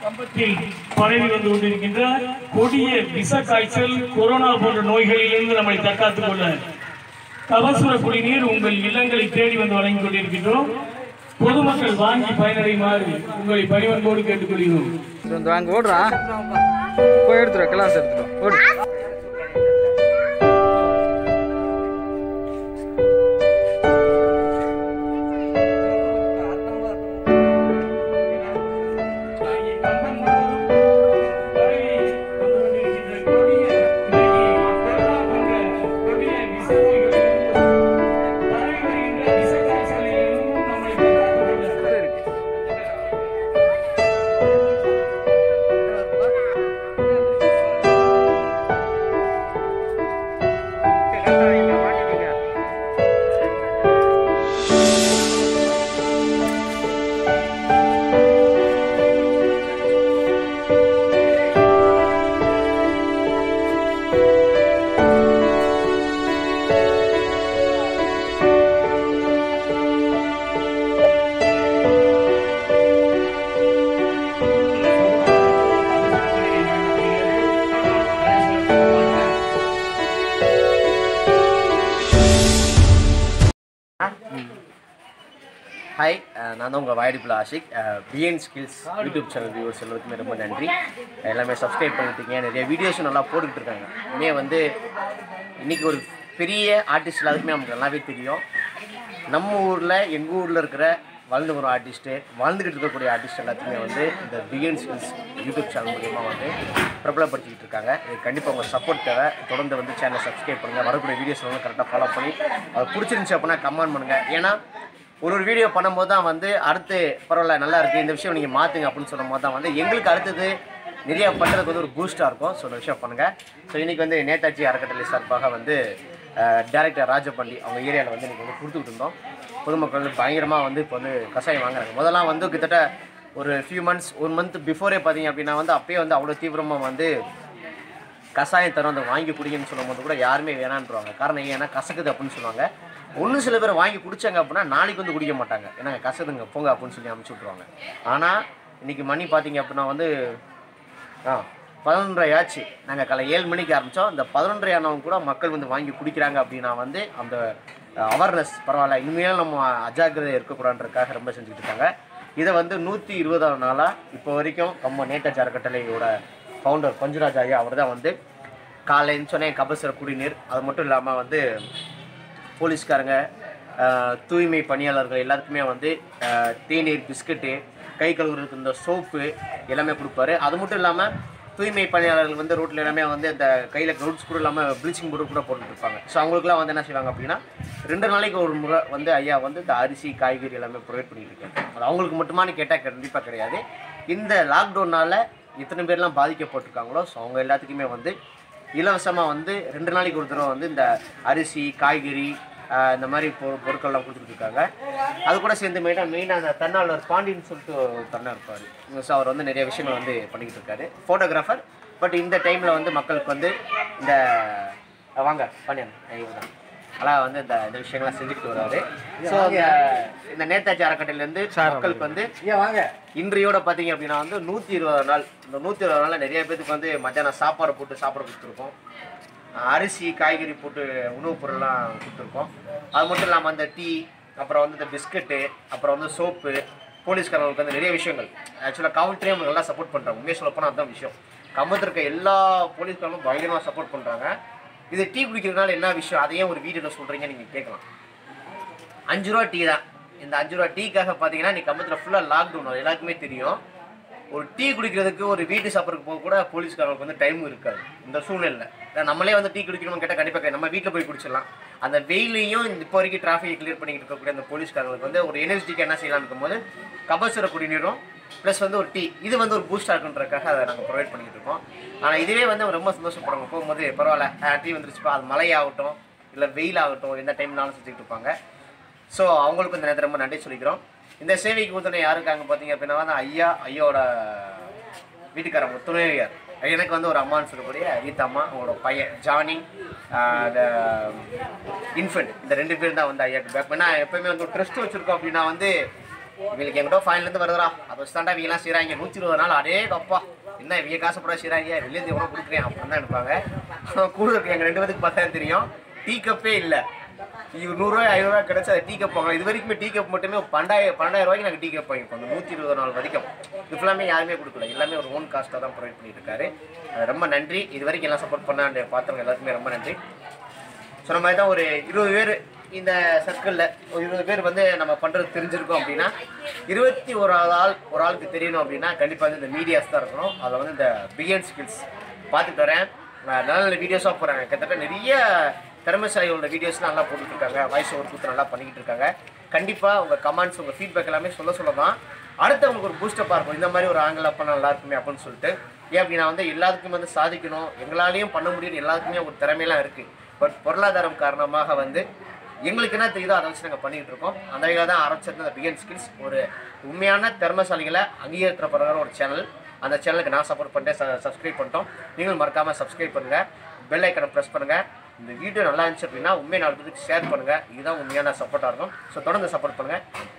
கம்பத்தில் பரவி வந்து கொண்டிருக்கின்ற கொடிய விஷ காய்ச்சல் கொரோனா போன்ற நோய்களிலிருந்து நம்மை தற்காத்துக் கொள்ள கபசுர குடிநீர் உங்கள் இல்லங்களை தேடி வந்து வழங்கிக் கொண்டிருக்கின்றோம் பொதுமக்கள் வாங்கி பயனடையுமாறு உங்களை பணிவன்போடு கேட்டுக்கொள்கிறோம் இது வந்து வாங்க ஓடுறான் போய் எடுத்துரு கிளாஸ் எடுத்துரும் ஓடு ஹாய் அஹ் நான் தான் உங்கள் வாய்டிப்பில் Ashiq PN skills YouTube channel viewers எல்லாத்துக்குமே ரொம்ப நன்றி எல்லாமே சப்ஸ்கிரைப் பண்ணிட்டுருக்கீங்க நிறைய வீடியோஸும் நல்லா போட்டுக்கிட்டு இருக்காங்க இனிமே வந்து இன்றைக்கி ஒரு பெரிய ஆர்டிஸ்ட் எல்லாத்துக்குமே நமக்கு நல்லாவே தெரியும் நம்ம ஊரில் எங்கள் ஊரில் இருக்கிற வளர்ந்து வரும் ஆர்டிஸ்ட்டு வாழ்ந்துக்கிட்டு இருக்கக்கூடிய ஆர்டிஸ்ட் எல்லாத்துக்குமே வந்து இந்த பிஎன் ஸ்கில்ஸ் யூடியூப் சேனல் மூலிமா வந்து பிரபலப்படுத்திக்கிட்டு இருக்காங்க இது கண்டிப்பாக உங்கள் சப்போர்ட் தேவை தொடர்ந்து வந்து சேனலை சப்ஸ்கிரைப் பண்ணுங்கள் வரக்கூடிய வீடியோஸ் வந்து கரெக்டாக ஃபாலோ பண்ணி அது பிடிச்சிருந்துச்சு அப்படின்னா கமெண்ட் பண்ணுங்கள் ஏன்னா ஒரு ஒரு வீடியோ பண்ணும்போது தான் வந்து அடுத்து பரவாயில்ல நல்லா இருக்குது இந்த விஷயம் நீங்கள் மாற்றுங்க அப்படின்னு சொல்லும் போது தான் வந்து எங்களுக்கு அடுத்தது நிறைய பண்ணுறதுக்கு வந்து ஒரு பூஸ்ட்டாக இருக்கும் ஸோ இந்த விஷயம் பண்ணுங்கள் ஸோ இன்றைக்கி வந்து நேதாஜி அறக்கட்டளை சார்பாக வந்து டேரக்டர் ராஜபள்ளி அவங்க ஏரியாவில் வந்து இன்றைக்கி வந்து கொடுத்துக்கிட்டு இருந்தோம் பொதுமக்கள் வந்து பயங்கரமாக வந்து இப்போ வந்து கஷாயம் வாங்குறாங்க முதல்லாம் வந்து கிட்டத்தட்ட ஒரு ஃபியூ மந்த்ஸ் ஒரு மந்த் பிஃபோரே பார்த்தீங்க அப்படின்னா வந்து அப்பயே வந்து அவ்வளோ தீவிரமாக வந்து கஷாயம் தரும் அந்த வாங்கி குடிங்கன்னு சொல்லும்போது கூட யாருமே வேணான்றாங்க காரணம் ஏன்னா கசக்குது அப்படின்னு சொல்லுவாங்க ஒன்று சில பேர் வாங்கி குடிச்சாங்க அப்படின்னா நாளைக்கு வந்து குடிக்க மாட்டாங்க ஏன்னா கசதுங்க போங்க அப்படின்னு சொல்லி அனுப்பிச்சி விட்ருவாங்க ஆனால் இன்னைக்கு மணி பார்த்தீங்க அப்படின்னா வந்து ஆ பதினொன்றரை ஆச்சு நாங்கள் காலை ஏழு மணிக்கு ஆரம்பித்தோம் இந்த பதினொன்றரை ஆனவங்க கூட மக்கள் வந்து வாங்கி குடிக்கிறாங்க அப்படின்னா வந்து அந்த அவேர்னஸ் பரவாயில்ல இனிமேல் நம்ம அஜாக்கிரதை இருக்கக்கூடாதுன்றதுக்காக ரொம்ப செஞ்சுக்கிட்டு இருக்காங்க இதை வந்து நூற்றி இருபதாம் நாளாக இப்போ வரைக்கும் கம்ம நேதாஜி அறக்கட்டளையோட ஃபவுண்டர் பஞ்சுராஜ் ஐயா அவர் தான் வந்து காலைன்னு சொன்னேன் கபசுர குடிநீர் அது மட்டும் இல்லாமல் வந்து போலீஸ்காரங்க ஆஹ், தூய்மை பணியாளர்கள் எல்லாத்துக்குமே வந்து ஆஹ், தேநீர் பிஸ்கட்டு கை கழுவுறதுக்கு இந்த சோப்பு எல்லாமே கொடுப்பாரு அது மட்டும் இல்லாமல் தூய்மை பணியாளர்கள் வந்து ரோட்டில் எல்லாமே வந்து இந்த கையில் க்ரௌட்ஸ் கூட இல்லாமல் ப்ளீச்சிங் பவுடர் கூட போட்டுட்டு இருப்பாங்க ஸோ அவங்களுக்குலாம் வந்து என்ன செய்வாங்க அப்படின்னா ரெண்டு நாளைக்கு ஒரு முறை வந்து ஐயா வந்து இந்த அரிசி காய்கறி எல்லாமே ப்ரொவைட் பண்ணிட்டு இருக்காங்க அது அவங்களுக்கு மட்டுமான்னு கேட்டால் கண்டிப்பாக கிடையாது இந்த லாக்டவுனால் எத்தனை பேர்லாம் பாதிக்கப்பட்டிருக்காங்களோ ஸோ அவங்க எல்லாத்துக்குமே வந்து இலவசமாக வந்து ரெண்டு நாளைக்கு ஒரு தடவை வந்து இந்த அரிசி காய்கறி ஆஹ் இந்த மாதிரி பொ பொருட்கள்லாம் கொடுத்துட்டு இருக்காங்க அது கூட சேர்ந்து மெயினாக மெயினாக அந்த தன்னாளர் பாண்டின்னு சொல்லிட்டு ஒரு தன்னா இருப்பார் ஸோ அவர் வந்து நிறைய விஷயங்கள் வந்து பண்ணிக்கிட்டு இருக்காரு ஃபோட்டோகிராஃபர் பட் இந்த டைமில் வந்து மக்களுக்கு வந்து இந்த அஹ் வாங்க பாண்டியன் இவர் தான் அழகா வந்து இந்த இந்த விஷயங்கள்லாம் செஞ்சுட்டு வர்றாரு ஸோ இந்த இந்த நேதாஜி அறக்கட்டளையிலேருந்து மக்களுக்கு வந்து இன்றையோட பார்த்தீங்க அப்படின்னா வந்து நூற்றி இருபது நாள் இந்த நூற்றி இருபது நாளில் நிறைய பேருக்கு வந்து மத்தியானம் சாப்பாடு போட்டு சாப்பாடு கொடுத்துருக்கோம் அரிசி காய்கறி போட்டு உணவுப் பொருள்லாம் கொடுத்துருக்கோம் அது மட்டும் இல்லாமல் அந்த டீ அப்புறம் வந்து இந்த பிஸ்கட்டு அப்புறம் வந்து சோப்பு போலீஸ்காரங்களுக்கு வந்து நிறைய விஷயங்கள் ஆக்சுவலாக காவல்துறையும் நமக்கு நல்லா சப்போர்ட் பண்ணுறாங்க உண்மையை சொல்ல போனால் அதுதான் விஷயம் கம்பத்தில் இருக்க எல்லா போலீஸ்காரங்களும் பயங்கரமாக சப்போர்ட் பண்ணுறாங்க இது டீ குடிக்கிறதுனால என்ன விஷயம் அதையும் ஒரு வீடியோவில் சொல்கிறீங்க நீங்கள் கேட்கலாம் அஞ்சு ரூபா டீ தான் இந்த அஞ்சு ரூபா டீக்காக பார்த்தீங்கன்னா நீ கம்பத்தில் ஃபுல்லாக லாக்டவுன் அது எல்லாருக்குமே தெரியும் ஒரு டீ குடிக்கிறதுக்கு ஒரு வீட்டு சாப்பிட்றதுக்கு போக கூட போலீஸ்காரங்களுக்கு வந்து டைம் இருக்காது இந்த சூழ்நிலை நம்மளே வந்து டீ குடிக்கணும்னு கேட்டால் கண்டிப்பாக நம்ம வீட்டில் போய் குடிச்சிடலாம் அந்த வெயிலையும் இப்போ வரைக்கும் டிராஃபிக் கிளியர் பண்ணிக்கிட்டு இருக்கக்கூடிய அந்த போலீஸ்காரங்களுக்கு வந்து ஒரு எனர்ஜிக்கு என்ன செய்யலாம்னு இருக்கும்போது கபசுர குடிநீரும் ப்ளஸ் வந்து ஒரு டீ இது வந்து ஒரு பூஸ்டாக இருக்குன்றதுக்காக அதை நாங்கள் ப்ரொவைட் பண்ணிக்கிட்டு இருக்கோம் ஆனால் இதுவே வந்து அவங்க ரொம்ப சந்தோஷப்படுவாங்க போகும்போது பரவாயில்ல டீ வந்துருச்சுப்பா அது மழையாகட்டும் இல்லை வெயில் ஆகட்டும் எந்த டைம்னாலும் செஞ்சுக்கிட்டு இருப்பாங்க ஸோ அவங்களுக்கு இந்த நேரத்தில் ரொம்ப நன்றி சொல்லிக்கிறோம் இந்த சேவைக்கு ஊத்துன யாரு இருக்காங்க பார்த்தீங்க அப்படின்னா வந்து ஐயா ஐயாவோட வீட்டுக்காரங்க துணைவியார் எனக்கு வந்து ஒரு அம்மான்னு சொல்லக்கூடிய கீதா அம்மா அவங்களோட பையன் ஜானி இன்ஃபென்ட் இந்த ரெண்டு பேரும் தான் வந்து ஐயாக்கு பேக் பண்ணா எப்பயுமே வந்து ஒரு ட்ரஸ்ட் வச்சுருக்கோம் அப்படின்னா வந்து இவங்களுக்கு எங்கிட்ட ஃபைன்லேருந்து வருதுடா அதை வச்சு தாண்டா இவங்கெல்லாம் செய்கிறாங்க நூற்றி இருபது நாள் அடே கப்பா என்ன இவங்க காசுப்பட செய்கிறாங்க வெளியேந்து எவ்வளோ கொடுக்குறேன் அப்படின்னு தான் எடுப்பாங்க கூட இருக்கு எங்கள் ரெண்டு பேருக்கு பார்த்தா தெரியும் டீ கப்பே இல்லை இது நூறுரூவா ஐநூறுரூவா கிடைச்சா அது டீ கப் வாங்கலாம் இது வரைக்குமே டீ கப் மட்டுமே பண்டாயிரம் பன்னெண்டாயிரம் ரூபாய்க்கு நாங்கள் டீ கப் வாங்கிப்போம் அந்த நூற்றி இருபது நாள் வரைக்கும் இது ஃபுல்லாமே யாருமே கொடுக்கல எல்லாமே ஒரு ஓன் காஸ்ட்டாக தான் ப்ரொவைட் பண்ணிட்டு இருக்காரு அது ரொம்ப நன்றி இது வரைக்கும் எல்லாம் சப்போர்ட் பண்ண அந்த பார்த்தவங்க எல்லாருக்குமே ரொம்ப நன்றி சொன்ன மாதிரி தான் ஒரு இருபது பேர் இந்த சர்க்கிளில் ஒரு இருபது பேர் வந்து நம்ம பண்ணுறது தெரிஞ்சிருக்கோம் அப்படின்னா இருபத்தி ஓராவது ஆள் ஒரு ஆளுக்கு தெரியணும் அப்படின்னா கண்டிப்பாக வந்து இந்த மீடியாஸ் தான் இருக்கணும் அதில் வந்து இந்த பிஎன் ஸ்கில்ஸ் பார்த்துட்டு வரேன் அஹ் நல்ல நல்ல வீடியோஸாக போகிறாங்க கிட்டத்தட்ட நிறைய திறமைசாலிகளோட வீடியோஸ்லாம் நல்லா போட்டுட்டு இருக்காங்க வாய்ஸ் ஓவர் கொடுத்து நல்லா பண்ணிக்கிட்டு இருக்காங்க கண்டிப்பாக உங்கள் கமெண்ட்ஸ் உங்கள் ஃபீட்பேக் எல்லாமே சொல்ல சொல்ல தான் அடுத்தவங்களுக்கு ஒரு பூஸ்டப்பாக இருக்கும் இந்த மாதிரி ஒரு ஆங்கிள் அப்போ நல்லா இருக்குமே அப்படின்னு சொல்லிட்டு ஏன் அப்படின்னா வந்து எல்லாத்துக்கும் வந்து சாதிக்கணும் எங்களாலையும் பண்ண முடியும் எல்லாத்துக்குமே ஒரு திறமையெல்லாம் இருக்குது பட் பொருளாதாரம் காரணமாக வந்து எங்களுக்கு என்ன தெரியுதோ அதை வச்சு நாங்கள் பண்ணிக்கிட்டு இருக்கோம் அந்த வகையில் தான் ஆரம்பிச்சிருந்த அந்த பிஎன் ஸ்கில்ஸ் ஒரு உண்மையான திறமைசாலிகளை அங்கீகரிக்கப்படுற ஒரு சேனல் அந்த சேனலுக்கு நான் சப்போர்ட் பண்ணிட்டேன் சப்ஸ்கிரைப் பண்ணிட்டோம் நீங்களும் மறக்காமல் சப்ஸ்கிரைப் பண்ணுங்கள் பெல் ஐக்கனை ப்ரெஸ் பண்ணுங்கள் இந்த வீடியோ நல்லா இருந்துச்சு அப்படின்னா உண்மை நாலு பேருக்கு ஷேர் பண்ணுங்கள் இதுதான் உண்மையான சப்போர்ட்டாக இருக்கும் ஸோ தொடர்ந்து சப்போர்ட் பண்ணுங்கள்